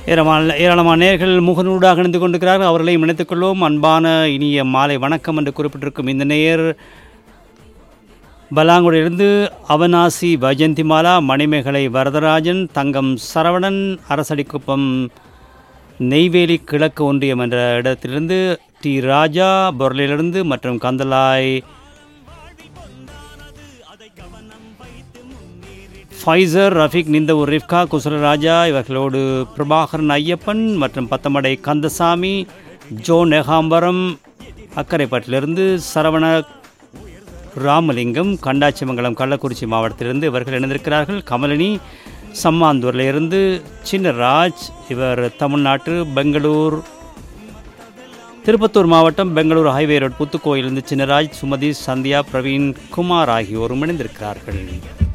ஏராளமான ஏராளமான நேர்கள் முகநூடாக இணைந்து கொண்டிருக்கிறார்கள் அவர்களையும் இணைத்துக் கொள்வோம் அன்பான இனிய மாலை வணக்கம் என்று குறிப்பிட்டிருக்கும் இந்த நேயர் பலாங்குடியிலிருந்து அவனாசி வைஜந்திமாலா மணிமேகலை வரதராஜன் தங்கம் சரவணன் அரசடிக்குப்பம் நெய்வேலி கிழக்கு ஒன்றியம் என்ற இடத்திலிருந்து டி ராஜா பொருளிலிருந்து மற்றும் கந்தலாய் ஃபைசர் ரஃபீக் நிந்தவூர் ரிஃப்கா குசலராஜா இவர்களோடு பிரபாகரன் ஐயப்பன் மற்றும் பத்தமடை கந்தசாமி ஜோ நெகாம்பரம் அக்கரைப்பட்டிலிருந்து சரவண ராமலிங்கம் கண்டாச்சிமங்கலம் கள்ளக்குறிச்சி மாவட்டத்திலிருந்து இவர்கள் இணைந்திருக்கிறார்கள் கமலினி சம்மாந்தூரிலிருந்து சின்னராஜ் இவர் தமிழ்நாட்டு பெங்களூர் திருப்பத்தூர் மாவட்டம் பெங்களூர் ஹைவே ரோட் புத்துக்கோயிலிருந்து சின்னராஜ் சுமதி சந்தியா பிரவீன் குமார் ஆகியோரும் இணைந்திருக்கிறார்கள்